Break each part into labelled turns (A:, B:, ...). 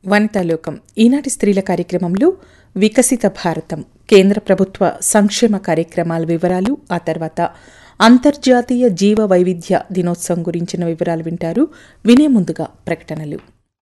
A: వనితాలోకం ఈనాటి స్త్రీల కార్యక్రమంలో వికసిత భారతం కేంద్ర ప్రభుత్వ సంక్షేమ కార్యక్రమాల వివరాలు ఆ తర్వాత అంతర్జాతీయ జీవ వైవిధ్య దినోత్సవం గురించిన వివరాలు వింటారు వినే ముందుగా ప్రకటనలు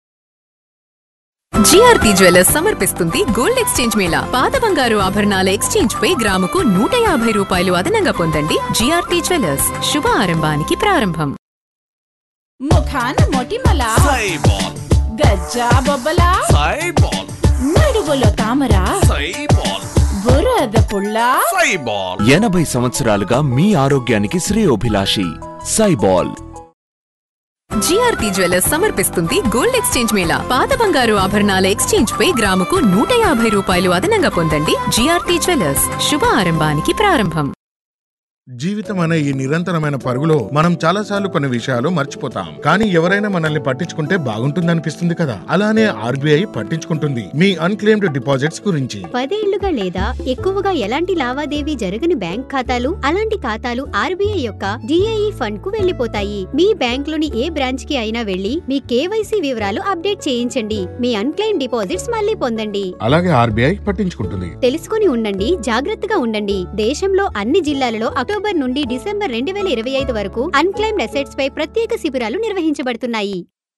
B: జిఆర్పి జ్యువెలర్స్ సమర్పిస్తుంది గోల్డ్ ఎక్స్చేంజ్ మేళా పాత బంగారు ఆభరణాల ఎక్స్చేంజ్ పై గ్రాముకు నూట యాభై రూపాయలు అదనంగా పొందండి జిఆర్పి జ్యువెలర్స్ శుభ ఆరంభానికి ప్రారంభం
C: ముఖాన మొటిమల
D: సైబాల్
C: గజ్జా బొబ్బల
D: సైబాల్
C: నడువులో తామర
D: సైబాల్
C: బురద పుల్ల
D: సైబాల్
E: ఎనభై సంవత్సరాలుగా మీ ఆరోగ్యానికి శ్రేయోభిలాషి సైబాల్
B: జిఆర్పి జ్యువెలర్స్ సమర్పిస్తుంది గోల్డ్ ఎక్స్చేంజ్ మేళా పాత బంగారు ఆభరణాల ఎక్స్చేంజ్ పై గ్రాముకు నూట యాభై రూపాయలు అదనంగా పొందండి జిఆర్పి జ్యువెలర్స్ శుభ ఆరంభానికి ప్రారంభం
F: జీవితం అనే ఈ నిరంతరమైన పరుగులో మనం చాలాసార్లు కొన్ని విషయాలు మర్చిపోతాం కానీ ఎవరైనా మనల్ని పట్టించుకుంటే బాగుంటుందనిపిస్తుంది కదా అలానే ఆర్బీఐ పట్టించుకుంటుంది మీ అన్క్లెయిమ్డ్ డిపాజిట్స్ గురించి
G: పదేళ్లుగా లేదా ఎక్కువగా ఎలాంటి లావాదేవీ జరగని బ్యాంక్ ఖాతాలు అలాంటి ఖాతాలు ఆర్బీఐ యొక్క డిఐఈ ఫండ్ కు వెళ్లిపోతాయి మీ బ్యాంక్ లోని ఏ బ్రాంచ్ కి అయినా వెళ్లి మీ కేవైసీ వివరాలు అప్డేట్ చేయించండి మీ అన్క్లెయిమ్ డిపాజిట్స్ మళ్ళీ పొందండి
F: అలాగే ఆర్బీఐ పట్టించుకుంటుంది
G: తెలుసుకుని ఉండండి జాగ్రత్తగా ఉండండి దేశంలో అన్ని జిల్లాలలో అక్టోబర్ నుండి డిసెంబర్ రెండు వేల ఇరవై ఐదు వరకు అన్క్లెయిమ్డ్ అసెట్స్ పై ప్రత్యేక శిబిరాలు నిర్వహించబడుతున్నాయి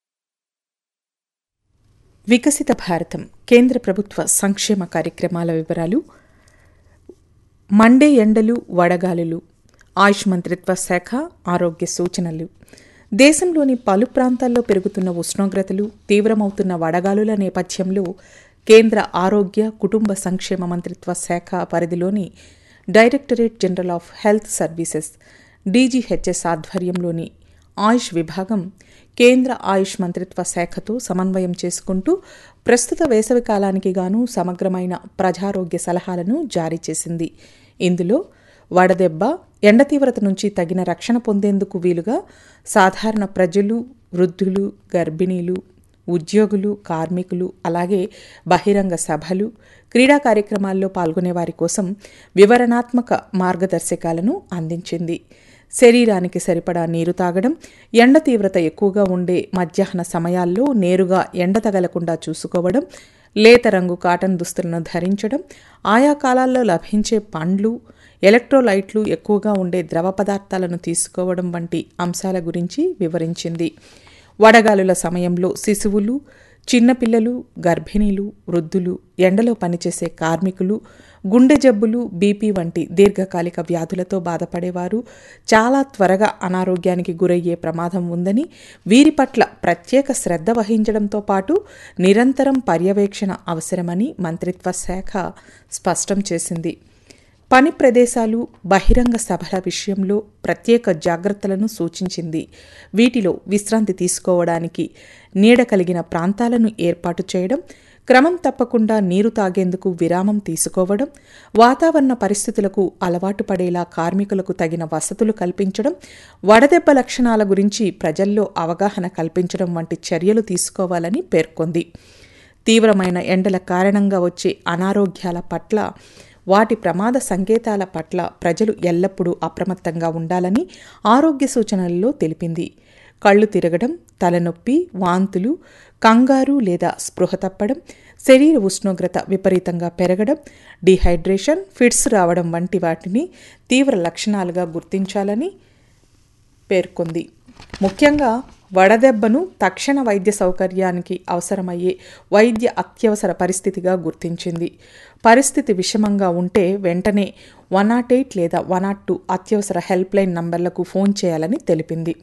A: వికసిత భారతం కేంద్ర ప్రభుత్వ సంక్షేమ కార్యక్రమాల వివరాలు మండే ఎండలు వడగాలులు ఆయుష్ మంత్రిత్వ శాఖ ఆరోగ్య సూచనలు దేశంలోని పలు ప్రాంతాల్లో పెరుగుతున్న ఉష్ణోగ్రతలు తీవ్రమవుతున్న వడగాలుల నేపథ్యంలో కేంద్ర ఆరోగ్య కుటుంబ సంక్షేమ మంత్రిత్వ శాఖ పరిధిలోని directorate general of health services DGHS ఆధ్వర్యంలోని ఆయుష్ విభాగం కేంద్ర ఆయుష్ మంత్రిత్వ శాఖతో సమన్వయం చేసుకుంటూ ప్రస్తుత వేసవి కాలానికి గాను సమగ్రమైన ప్రజారోగ్య సలహాలను జారీ చేసింది ఇందులో వడదెబ్బ ఎండ తీవ్రత నుంచి తగిన రక్షణ పొందేందుకు వీలుగా సాధారణ ప్రజలు వృద్ధులు గర్భిణీలు ఉద్యోగులు కార్మికులు అలాగే బహిరంగ సభలు క్రీడా కార్యక్రమాల్లో పాల్గొనే వారి కోసం వివరణాత్మక మార్గదర్శకాలను అందించింది శరీరానికి సరిపడా నీరు తాగడం ఎండ తీవ్రత ఎక్కువగా ఉండే మధ్యాహ్న సమయాల్లో నేరుగా ఎండ తగలకుండా చూసుకోవడం లేత రంగు కాటన్ దుస్తులను ధరించడం ఆయా కాలాల్లో లభించే పండ్లు ఎలక్ట్రోలైట్లు ఎక్కువగా ఉండే ద్రవ పదార్థాలను తీసుకోవడం వంటి అంశాల గురించి వివరించింది వడగాలుల సమయంలో శిశువులు చిన్నపిల్లలు గర్భిణీలు వృద్ధులు ఎండలో పనిచేసే కార్మికులు గుండె జబ్బులు బీపీ వంటి దీర్ఘకాలిక వ్యాధులతో బాధపడేవారు చాలా త్వరగా అనారోగ్యానికి గురయ్యే ప్రమాదం ఉందని వీరి పట్ల ప్రత్యేక శ్రద్ధ వహించడంతో పాటు నిరంతరం పర్యవేక్షణ అవసరమని మంత్రిత్వ శాఖ స్పష్టం చేసింది పని ప్రదేశాలు బహిరంగ సభల విషయంలో ప్రత్యేక జాగ్రత్తలను సూచించింది వీటిలో విశ్రాంతి తీసుకోవడానికి నీడ కలిగిన ప్రాంతాలను ఏర్పాటు చేయడం క్రమం తప్పకుండా నీరు తాగేందుకు విరామం తీసుకోవడం వాతావరణ పరిస్థితులకు అలవాటు పడేలా కార్మికులకు తగిన వసతులు కల్పించడం వడదెబ్బ లక్షణాల గురించి ప్రజల్లో అవగాహన కల్పించడం వంటి చర్యలు తీసుకోవాలని పేర్కొంది తీవ్రమైన ఎండల కారణంగా వచ్చే అనారోగ్యాల పట్ల వాటి ప్రమాద సంకేతాల పట్ల ప్రజలు ఎల్లప్పుడూ అప్రమత్తంగా ఉండాలని ఆరోగ్య సూచనల్లో తెలిపింది కళ్ళు తిరగడం తలనొప్పి వాంతులు కంగారు లేదా స్పృహ తప్పడం శరీర ఉష్ణోగ్రత విపరీతంగా పెరగడం డీహైడ్రేషన్ ఫిట్స్ రావడం వంటి వాటిని తీవ్ర లక్షణాలుగా గుర్తించాలని పేర్కొంది ముఖ్యంగా వడదెబ్బను తక్షణ వైద్య సౌకర్యానికి అవసరమయ్యే వైద్య అత్యవసర పరిస్థితిగా గుర్తించింది పరిస్థితి విషమంగా ఉంటే వెంటనే వన్ నాట్ ఎయిట్ లేదా వన్ నాట్ టూ అత్యవసర హెల్ప్ లైన్ నంబర్లకు ఫోన్ చేయాలని తెలిపింది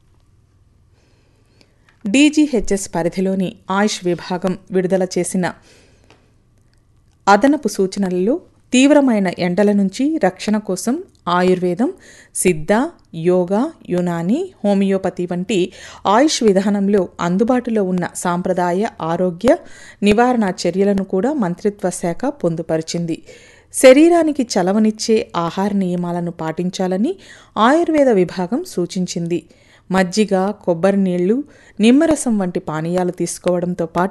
A: డీజీహెచ్ఎస్ పరిధిలోని ఆయుష్ విభాగం విడుదల చేసిన అదనపు సూచనలలో తీవ్రమైన ఎండల నుంచి రక్షణ కోసం ఆయుర్వేదం సిద్ధ యోగా యునాని హోమియోపతి వంటి ఆయుష్ విధానంలో అందుబాటులో ఉన్న సాంప్రదాయ ఆరోగ్య నివారణ చర్యలను కూడా మంత్రిత్వ శాఖ పొందుపరిచింది శరీరానికి చలవనిచ్చే ఆహార నియమాలను పాటించాలని ఆయుర్వేద విభాగం సూచించింది మజ్జిగ కొబ్బరి నీళ్లు నిమ్మరసం వంటి పానీయాలు తీసుకోవడంతో పాటు